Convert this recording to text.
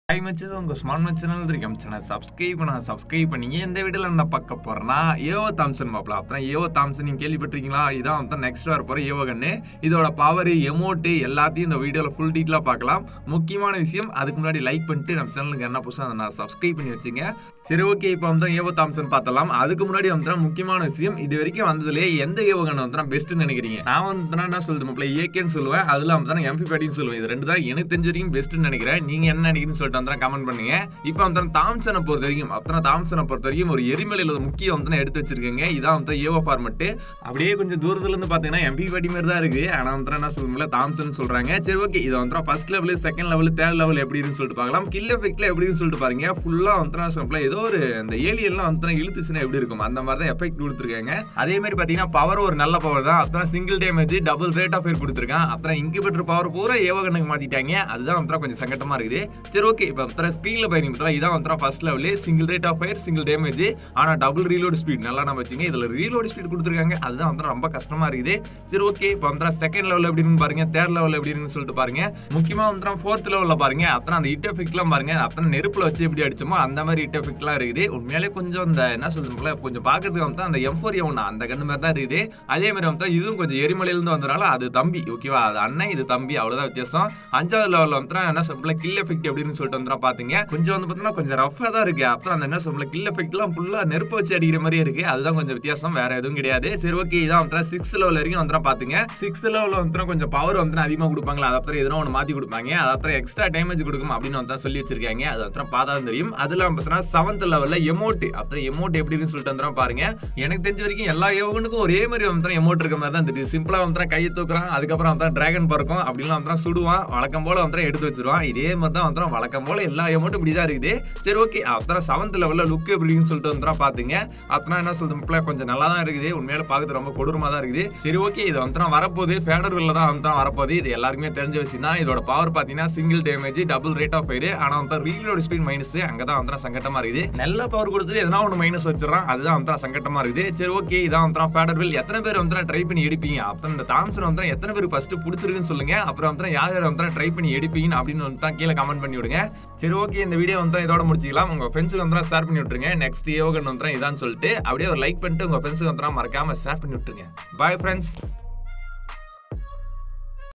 hi மச்சது உங்கள் smart much channel இருக்கேன் சேனல் சப்ஸ்கிரைப் பண்ண சப்ஸ்கிரைப் பண்ணீங்க இந்த வீடியோவில் என்ன பார்க்க போகிறேன்னா ஏவோ தாம்சன் மாப்பிள அப்புறம் ஏவோ தாம்சன் நீங்கள் கேள்விப்பட்டிருக்கீங்களா இதான் வந்து நெக்ஸ்ட் வர போகிற ஏவோ கண்ணு இதோட பவர் எமோட்டு எல்லாத்தையும் இந்த வீடியோவில் ஃபுல் டீட்டெயிலாக பார்க்கலாம் முக்கியமான விஷயம் அதுக்கு முன்னாடி லைக் பண்ணிட்டு நம்ம சேனலுக்கு என்ன புதுசாக அதை நான் சப்ஸ்கிரைப் பண்ணி வச்சுங்க சரி ஓகே இப்போ வந்து ஏவோ தாம்சன் பார்த்தலாம் அதுக்கு முன்னாடி வந்து முக்கியமான விஷயம் இது வரைக்கும் வந்ததுலேயே எந்த ஏவோ கண்ணு வந்து பெஸ்ட்டுன்னு நினைக்கிறீங்க நான் வந்து என்ன சொல்லுது மாப்பிள ஏகேன்னு சொல்லுவேன் அதில் வந்து எம்பி பேட்டின்னு சொல்லுவேன் இது ரெண்டு தான் எனக்கு தெரிஞ்ச வரைக்கும் பெஸ்ட்டுன்னு நினைக்கிறேன் நீங்கள் என்ன நினைக்கிறீங்கன்னு சொல்லிட்டு வந்து கமெண்ட் பண்ணுங்க இப்போ வந்து தாம்சனை பொறுத்த வரைக்கும் அப்புறம் தாம்சனை பொறுத்த வரைக்கும் ஒரு எரிமலையில் முக்கியம் வந்து நான் எடுத்து வச்சிருக்கேங்க இதான் வந்து ஏவோ ஃபார்மெட்டு அப்படியே கொஞ்சம் தூரத்துல இருந்து பார்த்தீங்கன்னா எம்பி பேட்டி மாதிரி தான் இருக்கு ஆனால் வந்து என்ன சொல்லுங்களா தாம்சன் சொல்றாங்க சரி ஓகே இதை வந்து first level second level third level எப்படின்னு சொல்லிட்டு பார்க்கலாம் கில் எஃபெக்ட்ல எப்படின்னு சொல்லிட்டு பாருங்க ஃபுல்லாக வந்து நான் சொல்ல ஏதோ ஒரு அந்த ஏலியன்லாம் வந்து இழுத்துச்சுன்னா எப்படி இருக்கும் அந்த மாதிரி தான் எஃபெக்ட் கொடுத்துருக்காங்க அதே மாதிரி பார்த்தீங்கன்னா பவர் ஒரு நல்ல பவர் தான் அப்புறம் single damage double rate of fire கொடுத்துருக்கான் அப்புறம் இன்குபேட்டர் பவர் பூரா ஏவகனுக்கு மாத்திட்டாங்க அதுதான் வந்து கொஞ்சம் சங்கட்டமா இருக்குது சரி ஓகே இப்போ வந்து ஸ்க்ரீனில் பாருங்க பார்த்தா இதான் வந்து ஃபர்ஸ்ட் லெவலே single rate of fire single damage ஆனால் டபுள் ரீலோட் ஸ்பீட் நல்லா நம்ம வச்சுங்க இதில் ரீலோட் ஸ்பீட் கொடுத்துருக்காங்க அதுதான் வந்து ரொம்ப கஷ்டமா இருக்குது சரி ஓகே இப்போ வந்து செகண்ட் லெவல் எப்படின்னு பாருங்க தேர்ட் லெவல் எப்படின்னு சொல்லிட்டு பாருங்க முக்கியமாக வந்து ஃபோர்த் லெவலில் பாருங்க அப்புறம் அந்த ஹிட் எஃபெக்ட்லாம் பாருங்க அப்புறம் நெருப்புல வச்சு எப்படி அடிச்சோமோ அந்த மாதிரி ஹிட் எஃபெக்ட்லாம் இருக்குது உண்மையிலே கொஞ்சம் அந்த என்ன சொல்லுங்களா கொஞ்சம் பார்க்கறதுக்கு வந்து அந்த எம் ஃபோர் ஒன்று அந்த கண்ணு மாதிரி தான் இருக்குது அதே மாதிரி வந்து இதுவும் கொஞ்சம் எரிமலையிலேருந்து வந்தனால அது தம்பி ஓகேவா அது அண்ணன் இது தம்பி அவ்வளோதான் வித்தியாசம் அஞ்சாவது லெவலில் வந்து என்ன சொல்ல கில் எஃபெக்ட் எப்படின்னு சொல்லிட்டு வந்து பாத்தீங்க கொஞ்சம் வந்து பார்த்தீங்கன்னா கொஞ்சம் ரஃபாக தான் இருக்கு அப்புறம் அந்த என்ன சொல்ல கில் எஃபெக்ட்லாம் ஃபுல்லாக நெருப்பு வச்சு அடிக்கிற மாதிரியே இருக்கு அதுதான் கொஞ்சம் வித்தியாசம் வேற எதுவும் கிடையாது சரி ஓகே இதான் வந்து சிக்ஸ் லெவல் வரைக்கும் வந்து பாத்துங்க சிக்ஸ் லெவலில் வந்து கொஞ்சம் பவர் வந்து அதிகமாக கொடுப்பாங்களா அது அப்புறம் எதனா ஒன்று மாற்றி கொடுப்பாங்க அது அப்புறம் எக்ஸ்ட்ரா டேமேஜ் கொடுக்கும் அப்படின்னு வந்து சொல்லி வச்சிருக்காங்க அது அப்புறம் பார்த்தா தான் தெரியும் அதில் பார்த்தீங்கன்னா செவன்த் லெவலில் எமோட் அப்புறம் எமோட் எப்படின்னு சொல்லிட்டு வந்து பாருங்க எனக்கு தெரிஞ்ச வரைக்கும் எல்லா யோகனுக்கும் ஒரே மாதிரி வந்து எமோட் இருக்க மாதிரி தான் தெரியுது சிம்பிளா வந்து கையை தூக்குறான் அதுக்கப்புறம் வந்து டிராகன் பறக்கும் அப்படிலாம் வந்து சுடுவான் வழக்கம் போல வந்து எடுத்து வச்சிருவான் இதே மாதிரி தான் வந்து வழக்கம் போல எல்லா எமோட்டும் இப்படி தான் இருக்குது சரி ஓகே அப்புறம் செவன்த் லெவலில் லுக் எப்படின்னு சொல்லிட்டு வந்து பாத்தீங்க அப்புறம் என்ன சொல்றது கொஞ்சம் நல்லா தான் இருக்குது உண்மையில பார்க்கறது ரொம்ப கொடூரமா தான் இருக்குது சரி ஓகே இது வந்து வரப்போகுது ஃபேடர் வில்ல தான் வந்து வரப்போகுது இது எல்லாருக்குமே தெரிஞ்ச விஷயம் தான் இதோட பவர் பார்த்தீங்கன்னா single damage double rate of fire ஆனால் வந்து ரீலோட ஸ்பீட் மைனஸ் அங்கே தான் வந்து சங்கட்டமா இருக்குது நல்ல பவர் கொடுத்துட்டு எதனா ஒன்று மைனஸ் வச்சிடறான் அதுதான் வந்து சங்கட்டமா இருக்குது சரி ஓகே இதான் வந்து ஃபேடர் வில் எத்தனை பேர் வந்து ட்ரை பண்ணி எடுப்பீங்க அப்புறம் இந்த தாம்சன் வந்து எத்தனை பேர் ஃபர்ஸ்ட் பிடிச்சிருக்குன்னு சொல்லுங்க அப்புறம் வந்து யார் யார் வந்து ட்ரை பண்ணி எடுப்பீங்க அப்படின்னு வந்து தான் கீழே கமெண்ட் பண்ணி விடுங்க சரி ஓகே இந்த வீடியோ வந்து இதோட முடிச்சிக்கலாம் உங்க ஃப்ரெண்ட்ஸுக்கு வந்து ஷேர் பண்ணி விட்டுருங்க நெக்ஸ்ட் யோகன் வந்து இதான் சொல்லிட்டு அப்படியே ஒரு லைக் பண்ணிட்டு உங்க ஃப்ரெண்ட்ஸுக்கு வந்து மறக்காம ஷேர் பண்ணி விட்டுருங்க பாய் ஃப்ரெண்ட்ஸ்